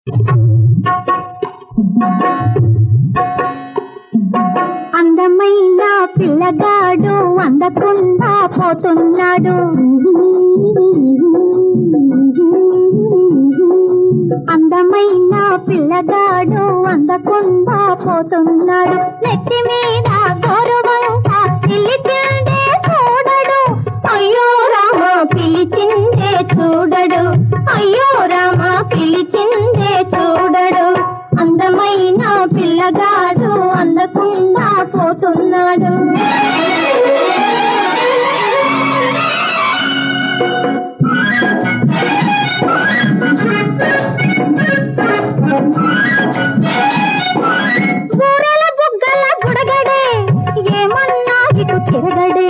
అందమైన పిల్లగాడు అందకుండా పోతున్నాడు అందమైన పిల్లగాడు అందకుండా పోతున్నాడు నెత్తి మీద గౌరవంగా పిలిచిందే చూడడు అయ్యో రామ పిలిచిందే చూడడు అయ్యో రామ పిలిచిందే చూడడు అందమైన పిల్లగాడు అందకుండా పోతున్నాడు బూరెల బుగ్గల గుడగడే ఏమన్నా ఇటు తిరగడే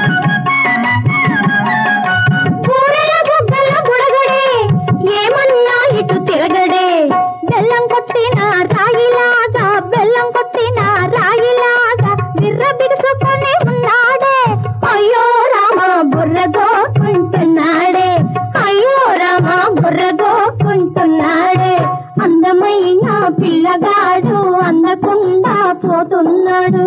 బూరెల బుగ్గల గుడగడే ఏమన్నా ఇటు తిరగడే బెల్లం కొట్టిన రాయిలాగా బెల్లం కొట్టిన రాయిలాగా బిర్ర బిగుసుకొని ఉన్నాడే అయ్యో రామ బుర్ర గోకుంటున్నాడే అయ్యో రామ బుర్ర గోకుంటున్నాడే అందమైన పిల్లగాడు అందకుండా పోతున్నాడు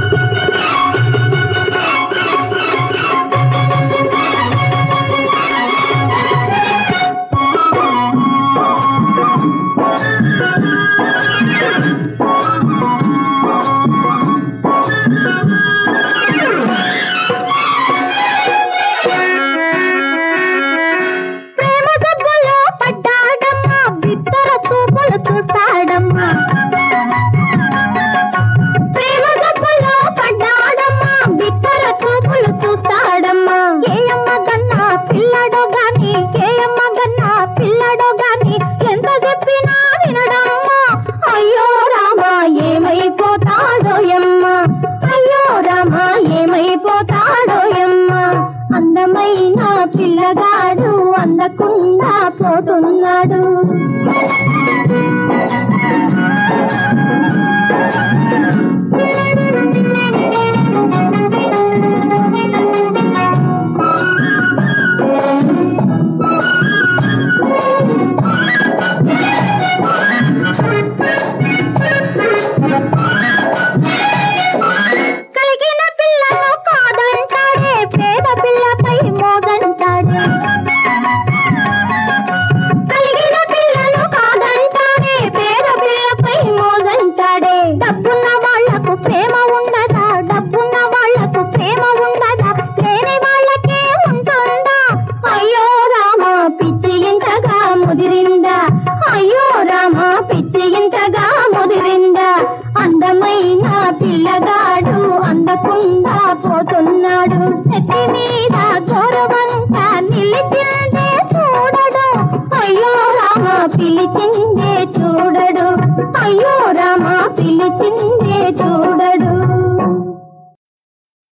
ప్రేమ జబ్బులో పడ్డాడమ్మా బిత్తర చూపులు చూస్తాడమ్మా ప్రేమ జబ్బులో పడ్డాడమ్మా బిత్తర చూపులు చూస్తాడమ్మా ఏయమ్మ గన్నా పిల్లడో గాని ఏయమ్మ గన్నా పిల్లడో గాని ఎంత చెప్పినా వినడమ్మా అయ్యో రామా ఏమైపోతాడో యమ్మ అయ్యో రామా ఏమైపోతాడో యమ్మ అందమైన పిల్లగాడు అందకుండా పోతున్నాడు